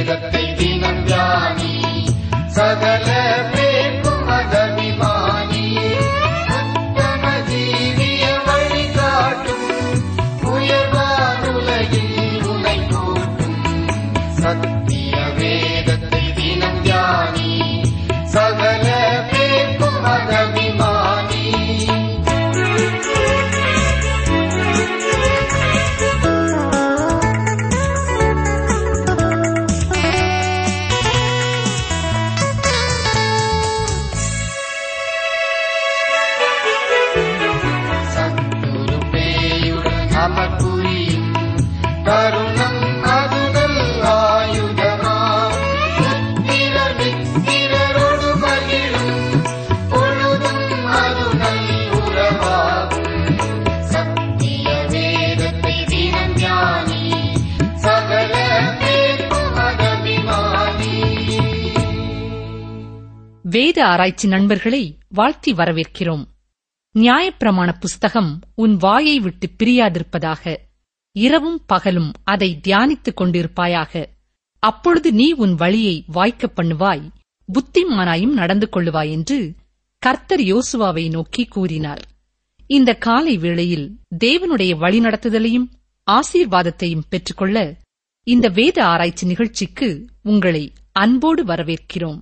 வேதத்தை தினம் தியானி சகல பேர்க்கும் மதபிமானி உத்தம ஜீவிய வழிகாட்டும் உயர்வானுலகில் உனை கூட்டும் சத்திய வேதத்தை தினம் தியானி சகல பேர்க்கும் மதபிமானி சத்துரு பேயுடன் அமர்புரியும் தருணம் அதுதல் ஆயுதமா புத்திரர் மித்திரரோடு மகிழும் பொழுதும் அதுதல் உறவாகும் சத்திய வேதத்தை தினம் தியானி சகல பேர்க்கும் அகபிமானி வேத ஆராய்ச்சி நண்பர்களை வாழ்த்தி வரவேற்கிறோம் நியாயப்பிரமாண புஸ்தகம் உன் வாயை விட்டு பிரியாதிருப்பதாக இரவும் பகலும் அதை தியானித்துக் கொண்டிருப்பாயாக அப்பொழுது நீ உன் வழியை வாய்க்கப் பண்ணுவாய் புத்திமானாயும் நடந்து கொள்ளுவாய் என்று கர்த்தர் யோசுவாவை நோக்கி கூறினார் இந்த காலை வேளையில் தேவனுடைய வழிநடத்துதலையும் ஆசீர்வாதத்தையும் பெற்றுக்கொள்ள இந்த வேத ஆராய்ச்சி நிகழ்ச்சிக்கு உங்களை அன்போடு வரவேற்கிறோம்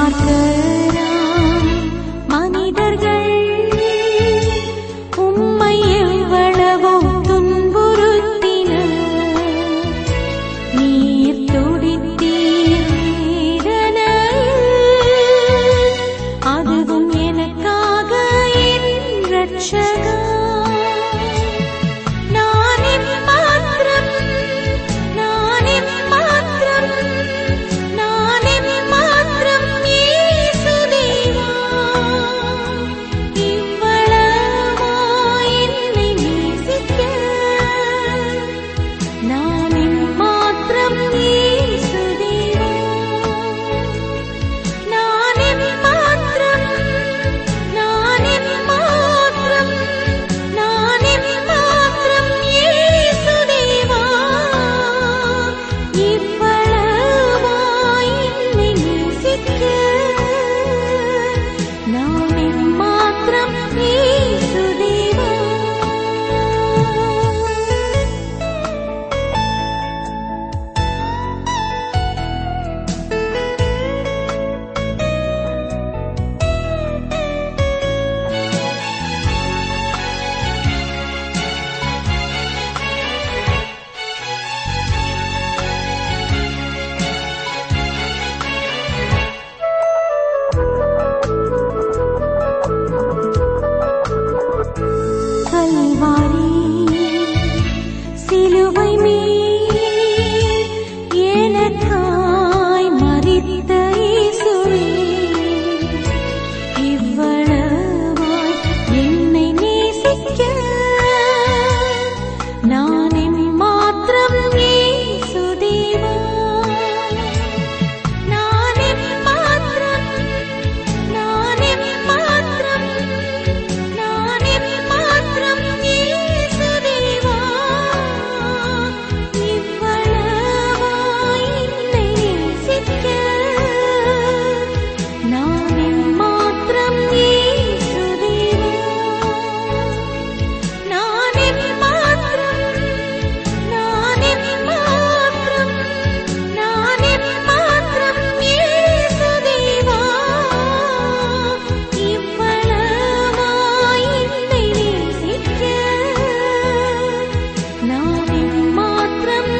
துன்மார்க்கராம் மனிதர்கள் உம்மை எவ்வளவோ துன்புறுத்தினர் நீர் துடித்தீரன அதுவும் எனக்காக என் ரட்சகா நானே மாத்திரம் நானே மாத்திரம் நானே மாத்திரம் இயேசுதேவா இவ்வளவாய் என்னை நேசிக்க நானே மாத்திரம் இயேசுதேவா நானே மாத்திரம் நானே மாத்திரம் நானே மாத்திரம் இயேசுதேவா இவ்வளவாய் என்னை நேசிக்க நானே மாத்திரம் இயேசுதேவா கல்வாரி சிலுவை மேல் எனக்காய் மரித்த இயேசுவே இவ்வளவாய் என்னை நேசிக்க நானே மாத்திரம் இயேசுதேவா நானே மாத்திரம் நானே மாத்திரம் நானே மாத்திரம் இயேசுதேவா இவ்வளவாய் என்னை நேசிக்க நானே மாத்திரம் இயேசுதேவா நானே மாத்திரம் நானே மாத்திரம் நானே மாத்திரம் இயேசுதேவா இவ்வளவாய் என்னை நேசிக்க நானே மாத்திரம்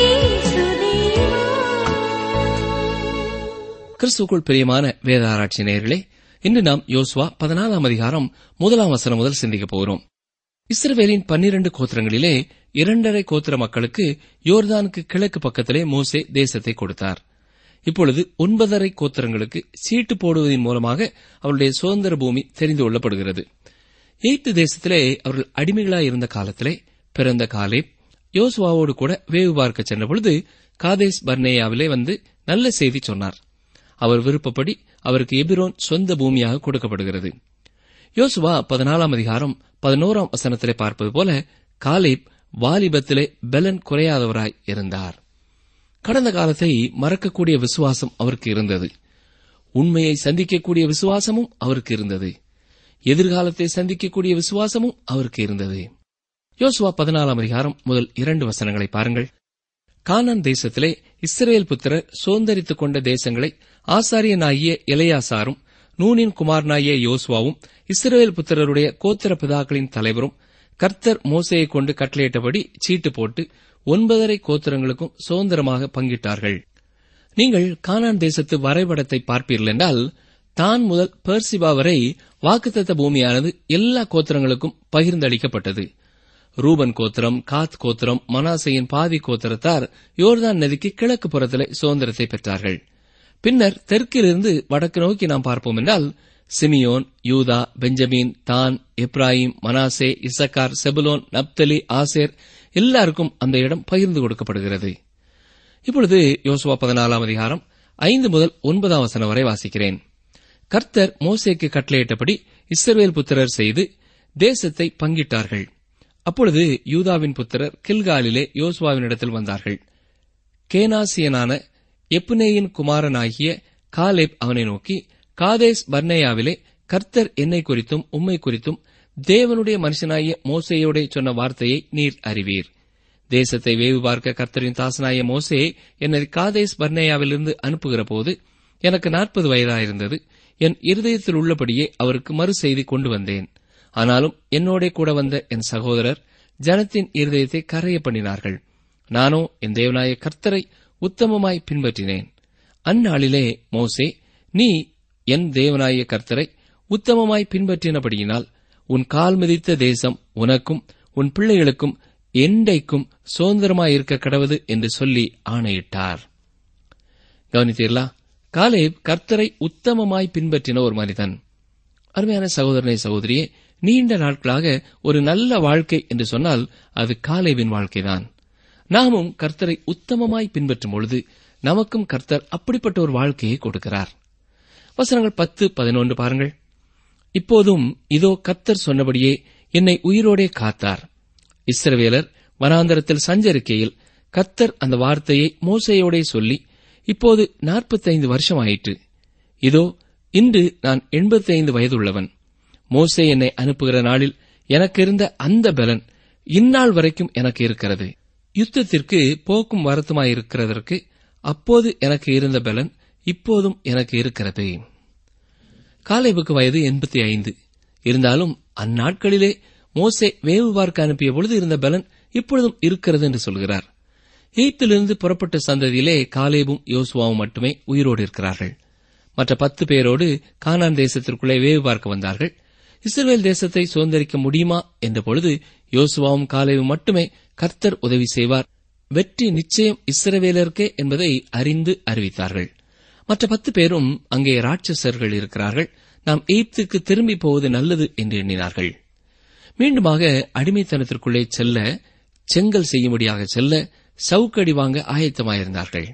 இயேசுதேவா கிறிஸ்துக்குள் பிரியமான வேத ஆராய்ச்சி நேயர்களே இன்று நாம் யோசுவா பதினாலாம் அதிகாரம் முதலாம் வசனம் முதல் சிந்திக்கப் போகிறோம் இஸ்ரவேலின் பன்னிரண்டு கோத்திரங்களிலே இரண்டரை கோத்திர மக்களுக்கு யோர்தானுக்கு கிழக்கு பக்கத்திலே மோசே தேசத்தை கொடுத்தார் இப்பொழுது ஒன்பதரை கோத்திரங்களுக்கு சீட்டு போடுவதன் மூலமாக அவருடைய சுதந்திர பூமி தெரிந்து கொள்ளப்படுகிறது எய்த்து தேசத்திலே அவர்கள் அடிமைகளாய் இருந்த காலத்திலே பிறந்த காலே யோசுவாவோடு கூட வேவு பார்க்க சென்றபொழுது காதேஸ் பர்னேயாவிலே வந்து நல்ல செய்தி சொன்னார் அவர் விருப்பப்படி அவருக்கு எபிரோன் சொந்த பூமியாக கொடுக்கப்படுகிறது யோசுவா பதினாலாம் அதிகாரம் பதினோராம் வசனத்திலே பார்ப்பது போல காலேப் வாலிபத்திலே பலன் குறையாதவராய் இருந்தார் கடந்த காலத்தை மறக்கக்கூடிய விசுவாசம் அவருக்கு இருந்தது உண்மையை சந்திக்கக்கூடிய விசுவாசமும் அவருக்கு இருந்தது எதிர்காலத்தை சந்திக்கக்கூடிய விசுவாசமும் அவருக்கு இருந்தது யோசுவா பதினாலாம் அதிகாரம் முதல் இரண்டு வசனங்களை பாருங்கள் கானான் தேசத்திலே இஸ்ரேல் புத்திரர் சுதந்தரித்துக் கொண்ட தேசங்களை ஆசாரியனாகிய எலையாசாரும் நூனின் குமாரனாகிய யோசுவாவும் இஸ்ரேல் புத்திரருடைய கோத்திர பிதாக்களின் தலைவரும் கர்த்தர் மோசையை கொண்டு கட்டளையிட்டபடி சீட்டு போட்டு ஒன்பதரை கோத்திரங்களுக்கும் சுதந்திரமாக பங்கிட்டார்கள் நீங்கள் கானான் தேசத்து வரைபடத்தை பார்ப்பீர்கள் என்றால் தான் முதல் பெர்சிபா வரை வாக்குத்தத்த பூமியானது எல்லா கோத்திரங்களுக்கும் பகிர்ந்தளிக்கப்பட்டது ரூபன் கோத்திரம் காத் கோத்திரம் மனாசையின் பாதி கோத்திரத்தார் யோர்தான் நதிக்கு கிழக்கு புறத்திலே சுதந்திரத்தை பெற்றார்கள் பின்னர் தெற்கிலிருந்து வடக்கு நோக்கி நாம் பார்ப்போம் என்றால் சிமியோன் யூதா பெஞ்சமின் தான் எப்ராயிம் மனாசே இசக்கார் செபுலோன் நப்தலி ஆசேர் எல்லாருக்கும் அந்த இடம் பகிர்ந்து கொடுக்கப்படுகிறது இப்பொழுது யோசுவா பதினாலாம் அதிகாரம் ஐந்து முதல் ஒன்பதாம் வசனம் வரை வாசிக்கிறேன் கர்த்தர் மோசேக்கு கட்டளையிட்டபடி இஸ்ரவேல் புத்திரர் செய்து தேசத்தை பங்கிட்டார்கள் அப்பொழுது யூதாவின் புத்திரர் கில்காலிலே யோசுவாவினிடத்தில் வந்தார்கள் கேனாசியனான எப்புனேயின் குமாரனாகிய காலேப் அவனை நோக்கி காதேஸ் பர்னேயாவிலே கர்த்தர் என்னை குறித்தும் உம்மை குறித்தும் தேவனுடைய மனுஷனாகிய மோசேயோடே சொன்ன வார்த்தையை நீர் அறிவீர் தேசத்தை வேவு பார்க்க கர்த்தரின் தாசனாய மோசே என்னை காதேஸ் பர்னேயாவிலிருந்து அனுப்புகிற போது எனக்கு நாற்பது வயதாயிருந்தது என் இருதயத்தில் உள்ளபடியே அவருக்கு மறு செய்தி கொண்டு வந்தேன் ஆனாலும் என்னோட கூட வந்த என் சகோதரர் ஜனத்தின் இருதயத்தை கரைய பண்ணினார்கள் நானோ என் தேவனாய கர்த்தரை உத்தமமாய் பின்பற்றினேன் அந்நாளிலே மோசே நீ என் தேவனாய கர்த்தரை உத்தமமாய் பின்பற்றினபடியினால் உன் கால் மிதித்த தேசம் உனக்கும் உன் பிள்ளைகளுக்கும் எண்டைக்கும் சுதந்திரமாயிருக்க கடவுது என்று சொல்லி ஆணையிட்டார் கவனித்தீர்களா காலேப் கர்த்தரை உத்தமமாய் பின்பற்றின ஒரு மனிதன் அருமையான சகோதரனை சகோதரியே நீண்ட நாட்களாக ஒரு நல்ல வாழ்க்கை என்று சொன்னால் அது காலேவின் வாழ்க்கைதான் நாமும் கர்த்தரை உத்தமமாய் பின்பற்றும் பொழுது நமக்கும் கர்த்தர் அப்படிப்பட்ட ஒரு வாழ்க்கையை கொடுக்கிறார் வசனங்கள் பத்து பதினொன்று பாருங்கள் இப்போதும் இதோ கர்த்தர் சொன்னபடியே என்னை உயிரோடே காத்தார் இஸ்ரவேலர் வனாந்தரத்தில் சஞ்சரிக்கையில் கர்த்தர் அந்த வார்த்தையை மோசையோடே சொல்லி இப்போது நாற்பத்தைந்து வருஷம் ஆயிற்று இதோ இன்று நான் எண்பத்தைந்து வயதுள்ளவன் மோசே என்னை அனுப்புகிற நாளில் எனக்கு இருந்த அந்த பலன் இந்நாள் வரைக்கும் எனக்கு இருக்கிறது யுத்தத்திற்கு போக்கும் வரத்துமாயிருக்கிறதற்கு அப்போது எனக்கு இருந்த பலன் இப்போதும் எனக்கு இருக்கிறது காலேபுக்கு வயது எண்பத்தி ஐந்து இருந்தாலும் அந்நாட்களிலே மோசே வேவு பார்க்க அனுப்பிய பொழுது இருந்த பலன் இப்பொழுதும் இருக்கிறது என்று சொல்கிறார் எய்த்திலிருந்து புறப்பட்ட சந்ததியிலே காலேபும் யோசுவாவும் மட்டுமே உயிரோடு இருக்கிறார்கள் மற்ற பத்து பேரோடு கானான் தேசத்திற்குள்ளே வேவு பார்க்க வந்தார்கள் இஸ்ரேல் தேசத்தை சுதந்திரிக்க முடியுமா என்ற பொழுது யோசுவாவும் காலேவும் மட்டுமே கர்த்தர் உதவி செய்வார் வெற்றி நிச்சயம் இஸ்ரவேலருக்கே என்பதை அறிந்து அறிவித்தார்கள் மற்ற பத்து பேரும் அங்கே ராட்சசர்கள் இருக்கிறார்கள் நாம் எய்ப்துக்கு திரும்பி போவது நல்லது என்று எண்ணினார்கள் மீண்டுமாக அடிமைத்தனத்திற்குள்ளே செல்ல செங்கல் செய்யும்படியாக செல்ல சவுக்கடி வாங்க ஆயத்தமாயிருந்தார்கள்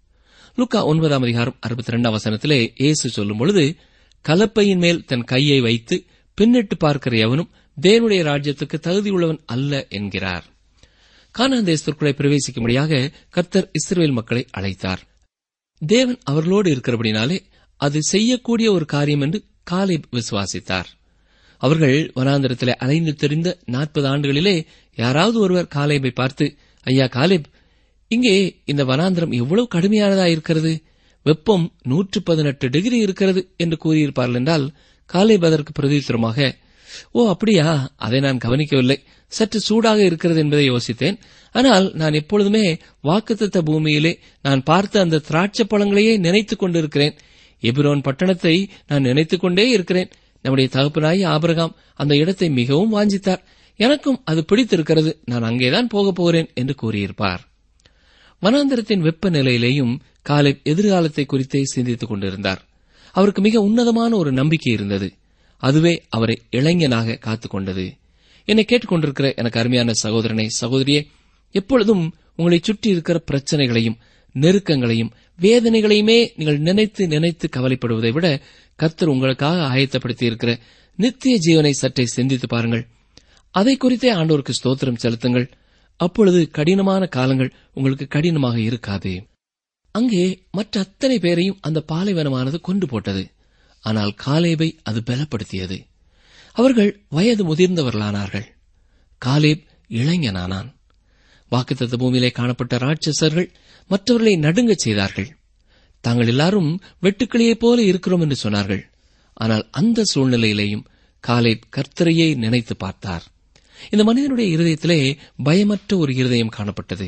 லுக்கா ஒன்பதாம் அதிகாரம் அறுபத்தி ரெண்டாம் வசனத்திலே இயேசு சொல்லும் பொழுது கலப்பையின் மேல் தன் கையை வைத்து பின்னிட்டு பார்க்கிற எவனும் தேவனுடைய ராஜ்யத்துக்கு தகுதியுள்ளவன் அல்ல என்கிறார் கானான் தேசத்திற்குள்ளே பிரவேசிக்கும்படியாக கர்த்தர் இஸ்ரேல் மக்களை அழைத்தார் தேவன் அவர்களோடு இருக்கிறபடினாலே அது செய்யக்கூடிய ஒரு காரியம் என்று காலேப் விசுவாசித்தார் அவர்கள் வனாந்திரத்திலே அலைந்து தெரிந்த நாற்பது ஆண்டுகளிலே யாராவது ஒருவர் காலேபை பார்த்து ஐயா காலேப் இங்கே இந்த வனாந்திரம் எவ்வளவு கடுமையானதா இருக்கிறது வெப்பம் நூற்று பதினெட்டு டிகிரி இருக்கிறது என்று கூறியிருப்பார்கள் என்றால் காலேப் அதற்கு பிரதித்திரமாக ஓ அப்படியா அதை நான் கவனிக்கவில்லை சற்று சூடாக இருக்கிறது என்பதை யோசித்தேன் ஆனால் நான் எப்பொழுதுமே வாக்குத்தத்த பூமியிலே நான் பார்த்த அந்த திராட்சை பழங்களையே நினைத்துக் கொண்டிருக்கிறேன் எபிரோன் பட்டணத்தை நான் நினைத்துக் கொண்டே இருக்கிறேன் நம்முடைய தகப்பனாய் ஆபிரகாம் அந்த இடத்தை மிகவும் வாஞ்சித்தார் எனக்கும் அது பிடித்திருக்கிறது நான் அங்கேதான் போகப் போகிறேன் என்று கூறியிருப்பார் வனாந்தரத்தின் வெப்பநிலையிலேயும் காலை எதிர்காலத்தை குறித்தே சிந்தித்துக் கொண்டிருந்தார் அவருக்கு மிக உன்னதமான ஒரு நம்பிக்கை இருந்தது அதுவே அவரை இளைஞனாக காத்துக் கொண்டது என்னை கேட்டுக்கொண்டிருக்கிற எனக்கு அருமையான சகோதரனை சகோதரியே எப்பொழுதும் உங்களை சுற்றி இருக்கிற பிரச்சனைகளையும் நெருக்கங்களையும் வேதனைகளையுமே நீங்கள் நினைத்து நினைத்து கவலைப்படுவதை விட கர்த்தர் உங்களுக்காக ஆயத்தப்படுத்தி இருக்கிற நித்திய ஜீவனை சற்றே சிந்தித்து பாருங்கள் அதை குறித்தே ஆண்டோருக்கு ஸ்தோத்திரம் செலுத்துங்கள் அப்பொழுது கடினமான காலங்கள் உங்களுக்கு கடினமாக இருக்காது அங்கே மற்ற அத்தனை பேரையும் அந்த பாலைவனமானது கொண்டு போட்டது ஆனால் காலேபை அது பலப்படுத்தியது அவர்கள் வயது முதிர்ந்தவர்களானார்கள் காலேப் இளைஞனானான் வாக்குத்தத்த பூமியிலே காணப்பட்ட ராட்சசர்கள் மற்றவர்களை நடுங்கச் செய்தார்கள் தாங்கள் எல்லாரும் வெட்டுக்கிளியைப் போல இருக்கிறோம் என்று சொன்னார்கள் ஆனால் அந்த சூழ்நிலையிலேயும் காலேப் கர்த்தரையே நினைத்து பார்த்தார் இந்த மனிதனுடைய இருதயத்திலே பயமற்ற ஒரு இருதயம் காணப்பட்டது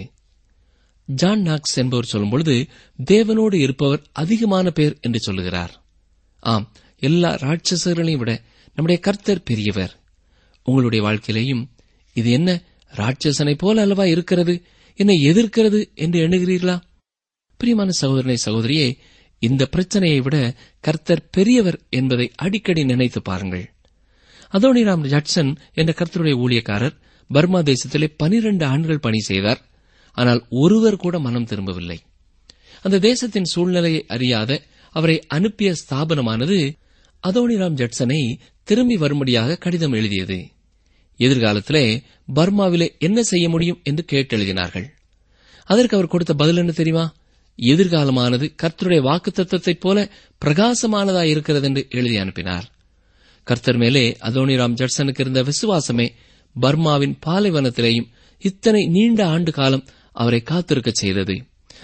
ஜான் நாக்ஸ் என்பவர் சொல்லும்பொழுது தேவனோடு இருப்பவர் அதிகமான பேர் என்று சொல்லுகிறார் ஆம் எல்லா ராட்சசர்களையும் விட நம்முடைய கர்த்தர் பெரியவர் உங்களுடைய வாழ்க்கையிலேயும் இது என்ன ராட்சசனை போல அல்லவா இருக்கிறது என்னை எதிர்க்கிறது என்று எண்ணுகிறீர்களா பிரியமான சகோதரனை சகோதரியே இந்த பிரச்சனையை விட கர்த்தர் பெரியவர் என்பதை அடிக்கடி நினைத்து பாருங்கள் அதோனிராம் ஜட்சன் என்ற கர்த்தருடைய ஊழியக்காரர் பர்மா தேசத்திலே பனிரண்டு ஆண்டுகள் பணி செய்தார் ஆனால் ஒருவர் கூட மனம் திரும்பவில்லை அந்த தேசத்தின் சூழ்நிலையை அறியாத அவரை அனுப்பிய ஸ்தாபனமானது அதோனிராம் ஜட்சனை திரும்பி வரும்படியாக கடிதம் எழுதியது எதிர்காலத்திலே பர்மாவிலே என்ன செய்ய முடியும் என்று கேட்டெழுதினார்கள் அதற்கு அவர் கொடுத்த பதில் என்ன தெரியுமா எதிர்காலமானது கர்த்தருடைய வாக்குத்தத்தத்தைப் போல பிரகாசமானதா இருக்கிறது என்று எழுதி அனுப்பினார் கர்த்தர் மேலே அதோனிராம் ஜட்சனுக்கு இருந்த விசுவாசமே பர்மாவின் பாலைவனத்திலேயும் இத்தனை நீண்ட ஆண்டு காலம் அவரை காத்திருக்கச் செய்தது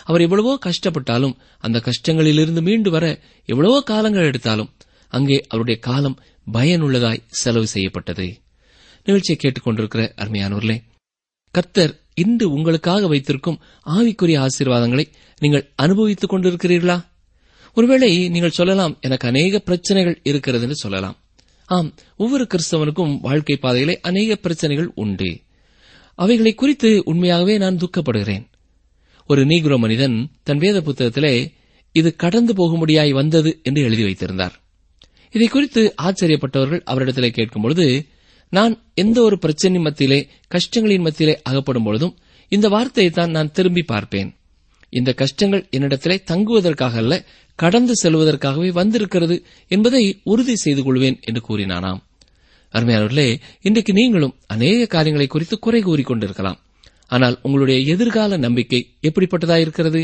அவர் எவ்வளவோ கஷ்டப்பட்டாலும் அந்த கஷ்டங்களிலிருந்து மீண்டு வர எவ்வளவோ காலங்கள் எடுத்தாலும் அங்கே அவருடைய காலம் பயனுள்ளதாய் செலவு செய்யப்பட்டது நிகழ்ச்சியை கேட்டுக்கொண்டிருக்கிற அருமையானவர்களே கர்த்தர் இன்று உங்களுக்காக வைத்திருக்கும் ஆவிக்குரிய ஆசீர்வாதங்களை நீங்கள் அனுபவித்துக் கொண்டிருக்கிறீர்களா ஒருவேளை நீங்கள் சொல்லலாம் எனக்கு அநேக பிரச்சனைகள் இருக்கிறது என்று சொல்லலாம் ஆம் ஒவ்வொரு கிறிஸ்தவனுக்கும் வாழ்க்கை பாதையிலே அநேக பிரச்சனைகள் உண்டு அவைகளை குறித்து உண்மையாகவே நான் துக்கப்படுகிறேன் ஒரு நீக்ரோ மனிதன் தன் வேத புத்தகத்திலே இது கடந்து போகும்படியாய் வந்தது என்று எழுதி வைத்திருந்தார் இதை குறித்து ஆச்சரியப்பட்டவர்கள் அவரிடத்திலே கேட்கும் பொழுது நான் எந்த ஒரு பிரச்சனை மத்தியிலே கஷ்டங்களின் மத்தியிலே அகப்படும் பொழுதும் இந்த வார்த்தையை தான் நான் திரும்பி பார்ப்பேன் இந்த கஷ்டங்கள் என்னிடத்திலே தங்குவதற்காக அல்ல கடந்து செல்வதற்காகவே வந்திருக்கிறது என்பதை உறுதி செய்து கொள்வேன் என்று கூறினானாம் அருமையானவர்களே இன்றைக்கு நீங்களும் அநேக காரியங்களை குறித்து குறை கூறிக்கொண்டிருக்கலாம் ஆனால் உங்களுடைய எதிர்கால நம்பிக்கை எப்படிப்பட்டதாயிருக்கிறது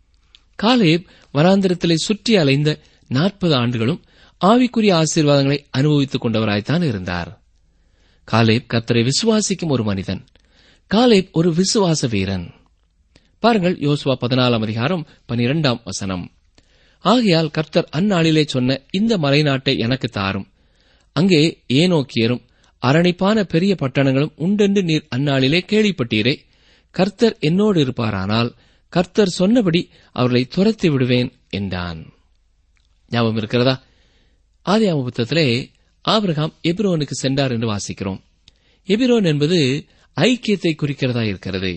காலேப் வனாந்திரத்திலே சுற்றி அலைந்த நாற்பது ஆண்டுகளும் ஆவிக்குரிய ஆசீர்வாதங்களை அனுபவித்துக் கொண்டவராய்த்தான் இருந்தார் காலேப் கர்த்தரை விசுவாசிக்கும் ஒரு மனிதன் காலேப் ஒரு விசுவாச வீரன் பாருங்கள் யோசுவா பதினாலாம் அதிகாரம் பனிரெண்டாம் வசனம் ஆகையால் கர்த்தர் அந்நாளிலே சொன்ன இந்த மலைநாட்டை எனக்கு தாரும் அங்கே ஏனோக்கியரும் அரணிப்பான பெரிய பட்டணங்களும் உண்டென்று நீர் அந்நாளிலே கேள்விப்பட்டீரே கர்த்தர் என்னோடு இருப்பாரானால் கர்த்தர் சொன்னபடி அவர்களை துரத்தி விடுவேன் என்றான் ஞாபகம் இருக்கிறதா ஆதியாம புத்தகத்திலே ஆபிரகாம் எபிரோனுக்கு சென்றார் என்று வாசிக்கிறோம் எபிரோன் என்பது ஐக்கியத்தை குறிக்கிறதா இருக்கிறது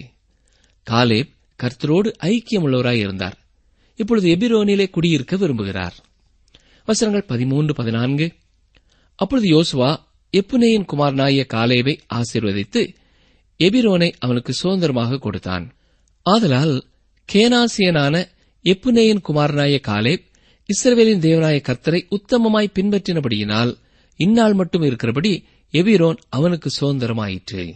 காலேப் கர்த்தரோடு ஐக்கியமுள்ளவராய் இருந்தார் இப்பொழுது எபிரோனிலே குடியிருக்க விரும்புகிறார் வசனங்கள் பதிமூன்று பதினான்கு அப்பொழுது யோசுவா எப்புனேயின் குமாரனாகிய காலேபை ஆசீர்வதித்து எபிரோனை அவனுக்கு சுதந்திரமாக கொடுத்தான் ஆதலால் கேனாசியனான எப்புனேயின் குமாரனாய காலேப் இஸ்ரவேலின் தேவனாய கர்த்தரை உத்தமமாய் பின்பற்றினபடியினால் இந்நாள் மட்டும் இருக்கிறபடி எபிரோன் அவனுக்கு சுதந்திரமாயிற்று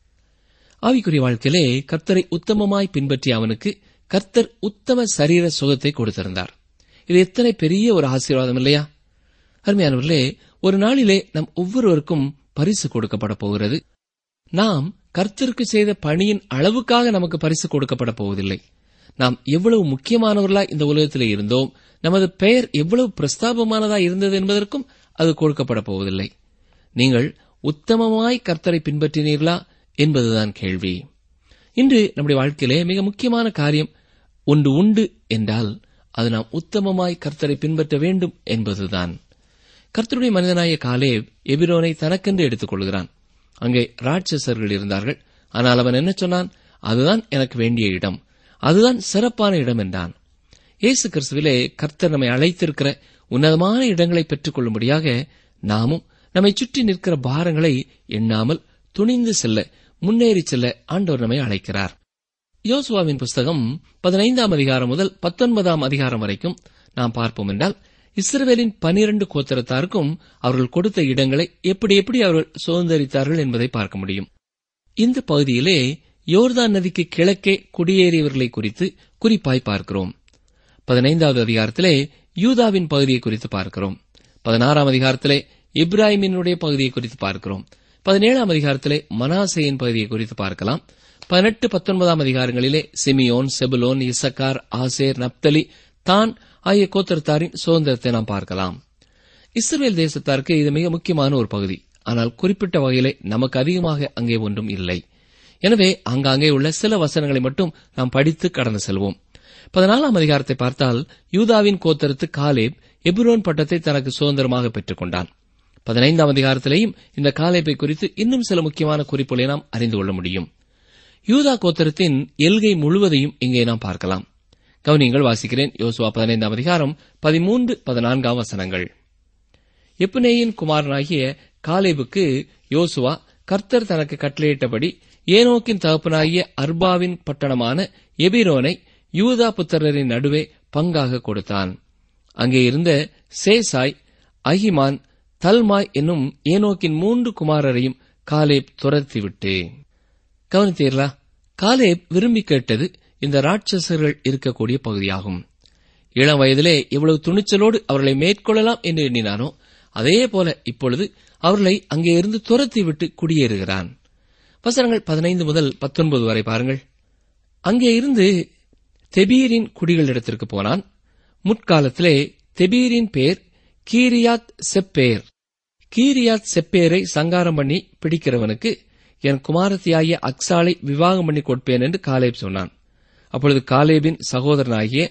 ஆவிக்குரிய வாழ்க்கையிலே கர்த்தரை உத்தமமாய் பின்பற்றிய அவனுக்கு கர்த்தர் உத்தம சரீர சுகத்தை கொடுத்திருந்தார் இது எத்தனை பெரிய ஒரு ஆசீர்வாதம் இல்லையா அருமையானவர்களே ஒரு நாளிலே நம் ஒவ்வொருவருக்கும் பரிசு கொடுக்கப்பட போகிறது நாம் கர்த்தருக்கு செய்த பணியின் அளவுக்காக நமக்கு பரிசு கொடுக்கப்பட போவதில்லை நாம் எவ்வளவு முக்கியமானவர்களா இந்த உலகத்திலே இருந்தோம் நமது பெயர் எவ்வளவு பிரஸ்தாபமானதா இருந்தது என்பதற்கும் அது கொடுக்கப்பட போவதில்லை நீங்கள் உத்தமமாய் கர்த்தரை பின்பற்றினீர்களா என்பதுதான் கேள்வி இன்று நம்முடைய வாழ்க்கையிலே மிக முக்கியமான காரியம் ஒன்று உண்டு என்றால் அது நாம் உத்தமமாய் கர்த்தரை பின்பற்ற வேண்டும் என்பதுதான் கர்த்தருடைய மனிதனாய காலே எபிரோனை தனக்கென்று எடுத்துக் கொள்கிறான் அங்கே ராட்சசர்கள் இருந்தார்கள் ஆனால் அவன் என்ன சொன்னான் அதுதான் எனக்கு வேண்டிய இடம் அதுதான் சிறப்பான இடம் என்றான் இயேசு கிறிஸ்துவிலே கர்த்தர் நம்மை அழைத்திருக்கிற உன்னதமான இடங்களை பெற்றுக் கொள்ளும்படியாக நாமும் நம்மை சுற்றி நிற்கிற பாரங்களை எண்ணாமல் துணிந்து செல்ல முன்னேறி செல்ல ஆண்டவர் நம்மை அழைக்கிறார் யோசுவாவின் புஸ்தகம் பதினைந்தாம் அதிகாரம் முதல் பத்தொன்பதாம் அதிகாரம் வரைக்கும் நாம் பார்ப்போம் என்றால் இஸ்ரவேலின் பனிரண்டு கோத்திரத்தாருக்கும் அவர்கள் கொடுத்த இடங்களை எப்படி எப்படி அவர்கள் சுதந்திரித்தார்கள் என்பதை பார்க்க முடியும் இந்த பகுதியிலே யோர்தான் நதிக்கு கிழக்கே குடியேறியவர்களை குறித்து குறிப்பாய் பார்க்கிறோம் பதினைந்தாவது அதிகாரத்திலே யூதாவின் பகுதியை குறித்து பார்க்கிறோம் பதினாறாம் அதிகாரத்திலே இப்ராஹிமினுடைய பகுதியை குறித்து பார்க்கிறோம் பதினேழாம் அதிகாரத்திலே மனாசையின் பகுதியை குறித்து பார்க்கலாம் பதினெட்டு பத்தொன்பதாம் அதிகாரங்களிலே Simeon Zebulun Issachar Asher Naphtali தான் ஆகிய கோத்திரத்தாரின் சுதந்திரத்தை நாம் பார்க்கலாம் இஸ்ரேல் தேசத்தாருக்கு இது மிக முக்கியமான ஒரு பகுதி ஆனால் குறிப்பிட்ட வகையிலே நமக்கு அதிகமாக அங்கே ஒன்றும் இல்லை எனவே அங்காங்கே உள்ள சில வசனங்களை மட்டும் நாம் படித்து கடந்து செல்வோம் பதினாலாம் அதிகாரத்தை பார்த்தால் யூதாவின் கோத்தரத்து காலேப் எபுரோன் பட்டத்தை தனக்கு சுதந்திரமாக பெற்றுக் கொண்டான் பதினைந்தாம் அதிகாரத்திலேயும் இந்த காலேப்பை குறித்து இன்னும் சில முக்கியமான குறிப்புகளை நாம் அறிந்து கொள்ள முடியும் யூதா கோத்திரத்தின் எல்கை முழுவதையும் இங்கே நாம் பார்க்கலாம் கவனியங்கள் வாசிக்கிறேன் யோசுவா பதினைந்தாம் அதிகாரம் பதிமூன்று பதினான்காம் வசனங்கள் எப்புனேயின் குமாரனாகிய காலேபுக்கு யோசுவா கர்த்தர் தனக்கு கட்டளையிட்டபடி ஏனோக்கின் தகப்பனாகிய அர்பாவின் பட்டணமான எபிரோனை யூதா புத்திரரின் நடுவே பங்காக கொடுத்தான் அங்கே இருந்த சேசாய் அஹிமான் தல்மாய் என்னும் ஏனோக்கின் மூன்று குமாரரையும் காலேப் துரத்திவிட்டு கவனித்தீர்களா காலேப் விரும்பி கேட்டது இந்த ராட்சசர்கள் இருக்கக்கூடிய பகுதியாகும் இளம் வயதிலே எவ்வளவு துணிச்சலோடு அவர்களை மேற்கொள்ளலாம் என்று எண்ணினானோ அதே போல இப்பொழுது அவர்களை அங்கே இருந்து துரத்தி விட்டு குடியேறுகிறான் வசனங்கள் பதினைந்து முதல் பத்தொன்பது வரை பாருங்கள் அங்கே இருந்து தெபீரின் குடிகளிடத்திற்கு போனான் முற்காலத்திலே தெபீரின் பேர் கீரியாத் செப்பேர் கீரியாத் செப்பேரை சங்காரம் பண்ணி பிடிக்கிறவனுக்கு என் குமாரத்தியாகிய அக்சாலை விவாகம் பண்ணி கொடுப்பேன் என்று காலேப் சொன்னான் அப்பொழுது காலேபின் சகோதரனாகிய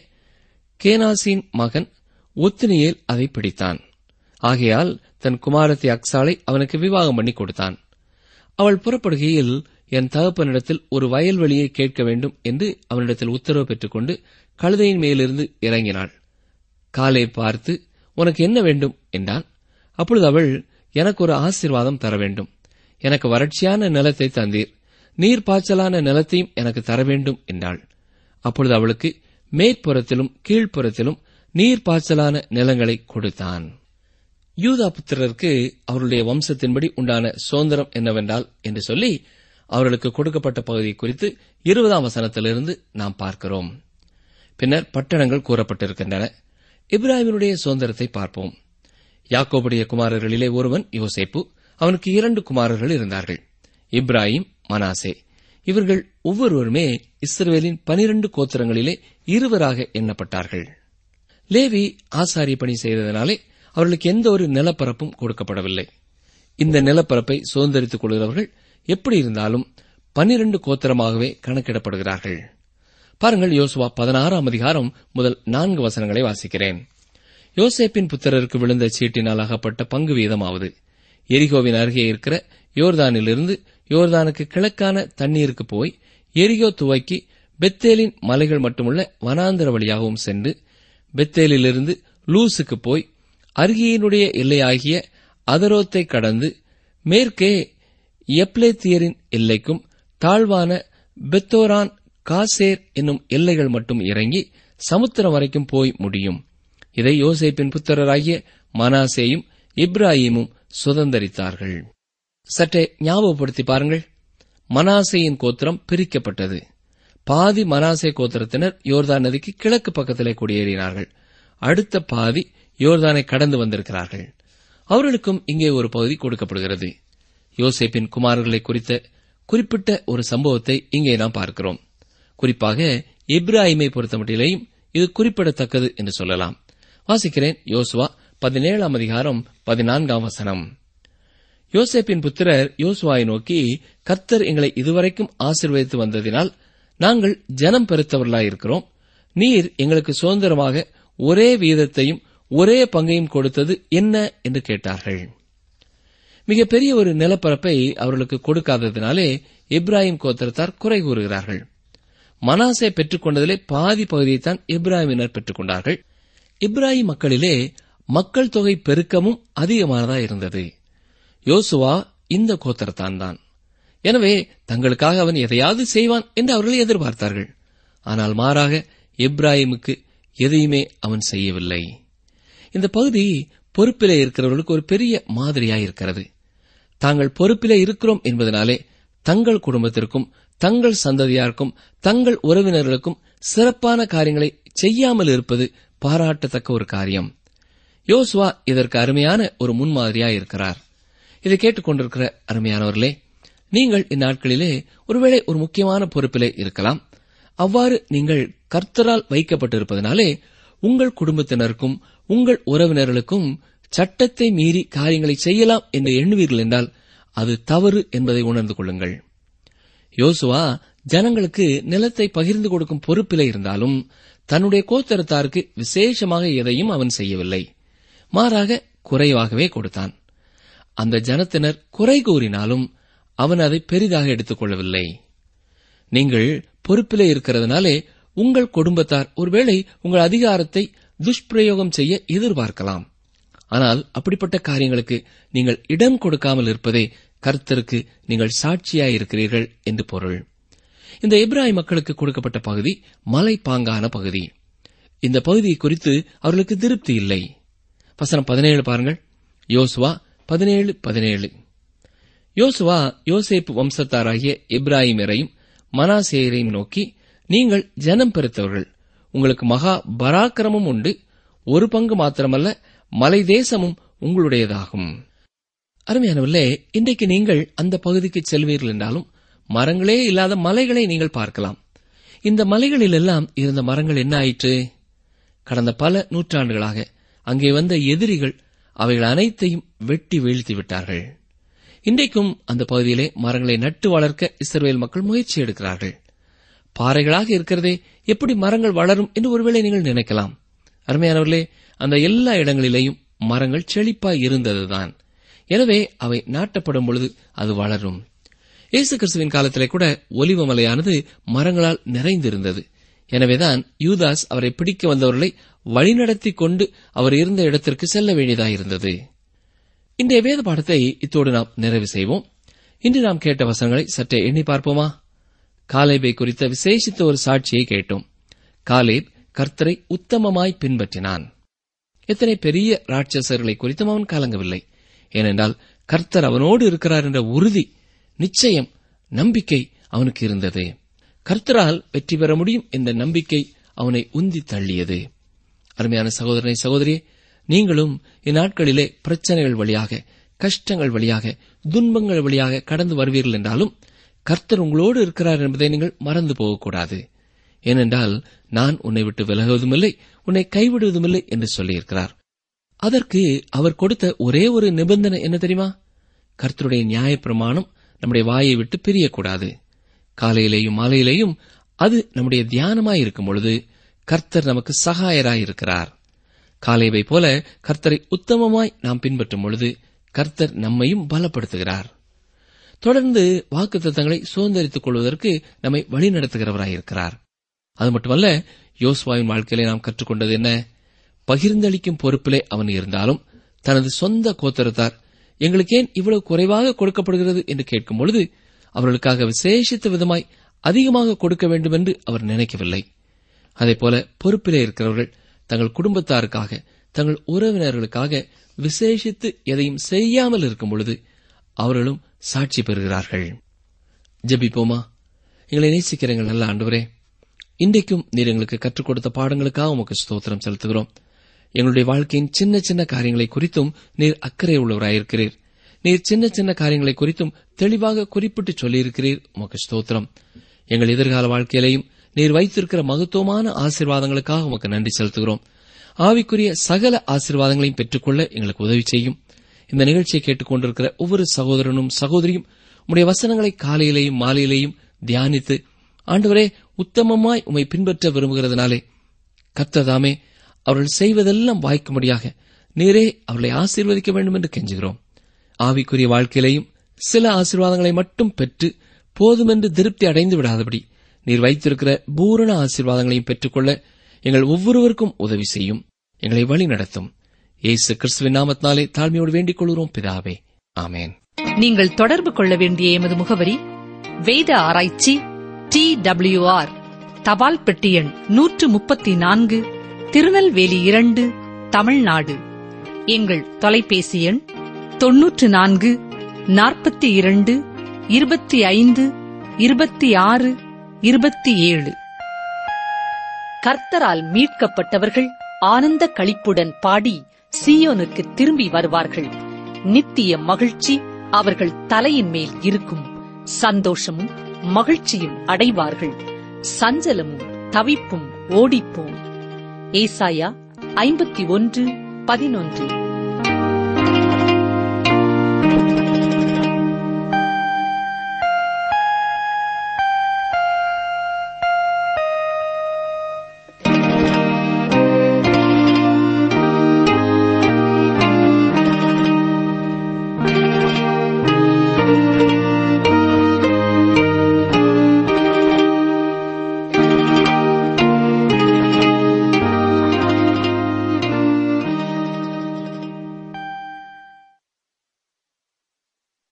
கேனாசின் மகன் ஒத்தினியேல் அதை பிடித்தான் ஆகையால் தன் குமாரத்தி அக்சாலை அவனுக்கு விவாகம் பண்ணி கொடுத்தான் அவள் புறப்படுகையில் என் தகப்பனிடத்தில் ஒரு வயல்வெளியை கேட்க வேண்டும் என்று அவனிடத்தில் உத்தரவு பெற்றுக்கொண்டு கழுதையின் மேலிருந்து இறங்கினாள் காலை பார்த்து உனக்கு என்ன வேண்டும் என்றான் அப்பொழுது அவள் எனக்கு ஒரு ஆசீர்வாதம் தர வேண்டும் எனக்கு வறட்சியான நிலத்தை தந்தீர் நீர் பாய்ச்சலான நிலத்தையும் எனக்கு தர வேண்டும் என்றாள் அப்பொழுது அவளுக்கு மேற்புறத்திலும் கீழ்ப்புறத்திலும் நீர் பாய்ச்சலான நிலங்களை கொடுத்தான் யூதா புத்திரருக்கு அவருடைய வம்சத்தின்படி உண்டான சுதந்திரம் என்னவென்றால் என்று சொல்லி அவர்களுக்கு கொடுக்கப்பட்ட பகுதி குறித்து இருபதாம் வசனத்திலிருந்து நாம் பார்க்கிறோம் பின்னர் பட்டணங்கள் கூறப்பட்டிருக்கின்றன இப்ராஹிமினுடைய சுதந்திரத்தை பார்ப்போம் யாக்கோபுடைய குமாரர்களிலே ஒருவன் யோசேப்பு அவனுக்கு இரண்டு குமாரர்கள் இருந்தார்கள் இப்ராஹிம் மனாசே இவர்கள் ஒவ்வொருவருமே இஸ்ரவேலின் பனிரண்டு கோத்திரங்களிலே இருவராக எண்ணப்பட்டார்கள் லேவி ஆசாரிய பணி செய்ததனாலே அவர்களுக்கு எந்த ஒரு நிலப்பரப்பும் கொடுக்கப்படவில்லை இந்த நிலப்பரப்பை சுதந்திரித்துக் கொள்கிறவர்கள் எப்படி இருந்தாலும் பன்னிரண்டு கோத்திரமாகவே கணக்கிடப்படுகிறார்கள் பாருங்கள் யோசுவா பதினாறாம் அதிகாரம் முதல் நான்கு வசனங்களை வாசிக்கிறேன் யோசேப்பின் புத்திரருக்கு விழுந்த சீட்டினால் அகப்பட்ட பங்கு வீதமாவது எரிகோவின் அருகே இருக்கிற யோர்தானிலிருந்து யோர்தானுக்கு கிழக்கான தண்ணீருக்கு போய் எரிகோ துவக்கி பெத்தேலின் மலைகள் மட்டுமுள்ள வனாந்தர வழியாகவும் சென்று பெத்தேலிலிருந்து லூசுக்கு போய் அருகியினுடைய எல்லையாகிய அதரோத்தை கடந்து மேற்கே எப்லேத்தியரின் எல்லைக்கும் தாழ்வான பெத்தோரான் காசேர் என்னும் எல்லைகள் மட்டும் இறங்கி சமுத்திரம் வரைக்கும் போய் முடியும் இதை யோசேப்பின் புத்திரராகிய மனாசேயும் இப்ராஹிமும் சுதந்தரித்தார்கள் சற்றே ஞாபகப்படுத்தி பாருங்கள் மனாசேயின் கோத்திரம் பிரிக்கப்பட்டது பாதி மனாசே கோத்திரத்தினர் யோர்தான் நதிக்கு கிழக்கு பக்கத்திலே குடியேறினார்கள் அடுத்த பாதி யோர்தானை கடந்து வந்திருக்கிறார்கள் அவர்களுக்கும் இங்கே ஒரு பகுதி கொடுக்கப்படுகிறது யோசேப்பின் குமாரர்களை குறித்த குறிப்பிட்ட ஒரு சம்பவத்தை இங்கே நாம் பார்க்கிறோம் குறிப்பாக இப்ராஹிமை பொறுத்தமட்டிலேயும் இது குறிப்பிடத்தக்கது என்று சொல்லலாம் வாசிக்கிறேன் யோசுவா பதினேழாம் அதிகாரம் பதினான்காம் வசனம் யோசேப்பின் புத்திரர் யோசுவாவை நோக்கி கர்த்தர் எங்களை இதுவரைக்கும் ஆசீர்வதித்து வந்ததினால் நாங்கள் ஜனம் பெருத்தவர்களாயிருக்கிறோம் நீர் எங்களுக்கு சுதந்திரமாக ஒரே வீதத்தையும் ஒரே பங்கையும் கொடுத்தது என்ன என்று கேட்டார்கள் மிகப்பெரிய ஒரு நிலப்பரப்பை அவர்களுக்கு கொடுக்காததினாலே இப்ராஹிம் கோத்திரத்தார் குறை கூறுகிறார்கள் மனாசே பெற்றுக்கொண்டதிலே பாதி பகுதியைத்தான் இப்ராஹிமினர் பெற்றுக்கொண்டார்கள் இப்ராஹிம் மக்களிலே மக்கள் தொகை பெருக்கமும் அதிகமானதா இருந்தது யோசுவா இந்த கோத்திரத்தான் தான் எனவே தங்களுக்காக அவன் எதையாவது செய்வான் என்று அவர்கள் எதிர்பார்த்தார்கள் ஆனால் மாறாக இப்ராஹிமுக்கு எதையுமே அவன் செய்யவில்லை இந்த பகுதி பொறுப்பிலே இருக்கிறவர்களுக்கு ஒரு பெரிய மாதிரியாய் இருக்கிறது தாங்கள் பொறுப்பிலே இருக்கிறோம் என்பதனாலே தங்கள் குடும்பத்திற்கும் தங்கள் சந்ததியாருக்கும் தங்கள் உறவினர்களுக்கும் சிறப்பான காரியங்களை செய்யாமல் இருப்பது பாராட்டத்தக்க ஒரு காரியம் யோசுவா இதற்கு அருமையான ஒரு முன்மாதிரியாய் இருக்கிறார் இதை கேட்டுக்கொண்டிருக்கிற அருமையானவர்களே நீங்கள் இந்நாட்களிலே ஒருவேளை ஒரு முக்கியமான பொறுப்பிலே இருக்கலாம் அவ்வாறு நீங்கள் கர்த்தரால் வைக்கப்பட்டிருப்பதனாலே உங்கள் குடும்பத்தினருக்கும் உங்கள் உறவினர்களுக்கும் சட்டத்தை மீறி காரியங்களை செய்யலாம் என்று எண்ணுவீர்கள் என்றால் அது தவறு என்பதை உணர்ந்து கொள்ளுங்கள் யோசுவா ஜனங்களுக்கு நிலத்தை பகிர்ந்து கொடுக்கும் பொறுப்பிலே இருந்தாலும் தன்னுடைய கோத்தரத்தாருக்கு விசேஷமாக எதையும் அவன் செய்யவில்லை மாறாக குறைவாகவே கொடுத்தான் அந்த ஜனத்தினர் குறை கூறினாலும் அவன் அதை பெரிதாக எடுத்துக் கொள்ளவில்லை நீங்கள் பொறுப்பிலே இருக்கிறதுனாலே உங்கள் குடும்பத்தார் ஒருவேளை உங்கள் அதிகாரத்தை துஷ்பிரயோகம் செய்ய எதிர்பார்க்கலாம் ஆனால் அப்படிப்பட்ட காரியங்களுக்கு நீங்கள் இடம் கொடுக்காமல் இருப்பதே கர்த்தருக்கு நீங்கள் சாட்சியாயிருக்கிறீர்கள் என்று பொருள் இந்த இப்ராஹிம் மக்களுக்கு கொடுக்கப்பட்ட பகுதி மலைப்பாங்கான பகுதி இந்த பகுதியை குறித்து அவர்களுக்கு திருப்தி இல்லை வசனம் பதினேழு பாருங்கள் யோசுவா பதினேழு பதினேழு யோசுவா யோசேப்பு வம்சத்தாராகிய இப்ராஹிமரையும் மனாசேயரையும் நோக்கி நீங்கள் ஜனம் பெருத்தவர்கள் உங்களுக்கு மகா பராக்கிரமும் உண்டு ஒரு பங்கு மாத்திரமல்ல மலை தேசமும் உங்களுடையதாகும் அருமையானவர்களே இன்றைக்கு நீங்கள் அந்த பகுதிக்கு செல்வீர்கள் என்றாலும் மரங்களே இல்லாத மலைகளை நீங்கள் பார்க்கலாம் இந்த மலைகளிலெல்லாம் இருந்த மரங்கள் என்ன ஆயிற்று கடந்த பல நூற்றாண்டுகளாக அங்கே வந்த எதிரிகள் அவைகள் அனைத்தையும் வெட்டி வீழ்த்தி விட்டார்கள் இன்றைக்கும் அந்த பகுதியிலே மரங்களை நட்டு வளர்க்க இஸ்ரவேல் மக்கள் முயற்சி எடுக்கிறார்கள் பாறைகளாக இருக்கிறதே எப்படி மரங்கள் வளரும் என்று ஒருவேளை நீங்கள் நினைக்கலாம் அருமையானவர்களே அந்த எல்லா இடங்களிலேயும் மரங்கள் செழிப்பாய் இருந்ததுதான் எனவே அவை நாட்டப்படும் பொழுது அது வளரும் இயேசு கிறிஸ்துவின் காலத்திலே கூட ஒலிவ மலையானது மரங்களால் நிறைந்திருந்தது எனவேதான் யூதாஸ் அவரை பிடிக்க வந்தவர்களை வழிநடத்தி கொண்டு அவர் இருந்த இடத்திற்கு செல்ல வேண்டியதாயிருந்தது இன்றைய வேத பாடத்தை இத்தோடு நாம் நிறைவு செய்வோம் இன்று நாம் கேட்ட வசனங்களை சற்றே எண்ணி பார்ப்போமா காலேபை குறித்த விசேஷித்த ஒரு சாட்சியை கேட்டோம் காலேப் கர்த்தரை உத்தமமாய் பின்பற்றினான் எத்தனை பெரிய ராட்சசர்களை குறித்தும் அவன் கலங்கவில்லை ஏனென்றால் கர்த்தர் அவனோடு இருக்கிறார் என்ற உறுதி நிச்சயம் நம்பிக்கை அவனுக்கு இருந்தது கர்த்தரால் வெற்றி பெற முடியும் என்ற நம்பிக்கை அவனை உந்தி தள்ளியது அருமையான சகோதரனை சகோதரியே நீங்களும் இந்நாட்களிலே பிரச்சனைகள் வழியாக கஷ்டங்கள் வழியாக துன்பங்கள் வழியாக கடந்து வருவீர்கள் என்றாலும் கர்த்தர் உங்களோடு இருக்கிறார் என்பதை நீங்கள் மறந்து போகக்கூடாது ஏனென்றால் நான் உன்னை விட்டு விலகுவதுமில்லை உன்னை கைவிடுவதுமில்லை என்று சொல்லியிருக்கிறார் அதற்கு அவர் கொடுத்த ஒரே ஒரு நிபந்தனை என்ன தெரியுமா கர்த்தருடைய நியாயப்பிரமாணம் நம்முடைய வாயை விட்டு பிரியக்கூடாது காலையிலேயும் மாலையிலேயும் அது நம்முடைய தியானமாய் இருக்கும் பொழுது கர்த்தர் நமக்கு சகாயராயிருக்கிறார் காலைவை போல கர்த்தரை உத்தமமாய் நாம் பின்பற்றும் பொழுது கர்த்தர் நம்மையும் பலப்படுத்துகிறார் தொடர்ந்து வாக்கு தத்தங்களை சுதந்திரித்துக் கொள்வதற்கு நம்மை வழிநடத்துகிறவராயிருக்கிறார் அது மட்டுமல்ல யோசுவாவின் வாழ்க்கையிலே நாம் கற்றுக்கொண்டது என்ன பகிர்ந்தளிக்கும் பொறுப்பிலே அவன் இருந்தாலும் தனது சொந்த கோத்தரத்தார் எங்களுக்கு ஏன் இவ்வளவு குறைவாக கொடுக்கப்படுகிறது என்று கேட்கும் பொழுது அவர்களுக்காக விசேஷித்த விதமாய் அதிகமாக கொடுக்க வேண்டும் என்று அவர் நினைக்கவில்லை அதேபோல பொறுப்பிலே இருக்கிறவர்கள் தங்கள் குடும்பத்தாருக்காக தங்கள் உறவினர்களுக்காக விசேஷித்து எதையும் செய்யாமல் இருக்கும் பொழுது அவர்களும் சாட்சி பெறுகிறார்கள் ஜெபிப்போமா எங்களை நேசிக்கிறீங்கள் நல்ல ஆண்டவரே இன்றைக்கும் நீர் எங்களுக்கு கற்றுக் கொடுத்த பாடங்களுக்காக உமக்கு ஸ்தோத்திரம் செலுத்துகிறோம் எங்களுடைய வாழ்க்கையின் சின்ன சின்ன காரியங்களை குறித்தும் நீர் அக்கறை உள்ளவராயிருக்கிறீர் நீர் சின்ன சின்ன காரியங்களை குறித்தும் தெளிவாக குறிப்பிட்டு சொல்லியிருக்கிறீர் உமக்கு ஸ்தோத்திரம் எங்கள் எதிர்கால வாழ்க்கையிலையும் நீர் வைத்திருக்கிற மகத்துவமான ஆசீர்வாதங்களுக்காக உமக்கு நன்றி செலுத்துகிறோம் ஆவிக்குரிய சகல ஆசீர்வாதங்களையும் பெற்றுக்கொள்ள எங்களுக்கு உதவி செய்யும் இந்த நிகழ்ச்சியை கேட்டுக்கொண்டிருக்கிற ஒவ்வொரு சகோதரனும் சகோதரியும் உடைய வசனங்களை காலையிலேயும் மாலையிலேயும் தியானித்து ஆண்டவரே உத்தமமாய் உம்மை பின்பற்ற விரும்புகிறதுனாலே கத்ததாமே அவர்கள் செய்வதெல்லாம் வாய்க்கும்படியாக நீரே அவர்களை ஆசீர்வதிக்க வேண்டும் என்று கெஞ்சுகிறோம் ஆவிக்குரிய வாழ்க்கையிலேயும் சில ஆசீர்வாதங்களை மட்டும் பெற்று போதுமென்று திருப்தி அடைந்து விடாதபடி நீர் வைத்திருக்கிற பூரண ஆசீர்வாதங்களையும் பெற்றுக்கொள்ள எங்கள் ஒவ்வொருவருக்கும் உதவி செய்யும் எங்களை வழி நடத்தும் இயேசு கிறிஸ்துவின் நாமத்தினாலே தாழ்மையோடு வேண்டிக் கொள்கிறோம் பிதாவே ஆமேன் நீங்கள் தொடர்பு கொள்ள வேண்டிய எமது முகவரி வேத ஆராய்ச்சி டி ஆர் தபால் பெட்டி எண் நூற்று முப்பத்தி நான்கு திருநெல்வேலி இரண்டு தமிழ்நாடு எங்கள் தொலைபேசி எண் தொன்னூற்று நான்கு நாற்பத்தி இரண்டு இருபத்தி ஐந்து இருபத்தி ஆறு இருபத்தி ஏழு கர்த்தரால் மீட்கப்பட்டவர்கள் ஆனந்த களிப்புடன் பாடி சீயோனுக்கு திரும்பி வருவார்கள் நித்திய மகிழ்ச்சி அவர்கள் தலையின் மேல் இருக்கும் சந்தோஷமும் மகிழ்ச்சியும் அடைவார்கள் சஞ்சலமும் தவிப்பும் ஓடிப்போம் ஏசாயா ஐம்பத்தி ஒன்று பதினொன்று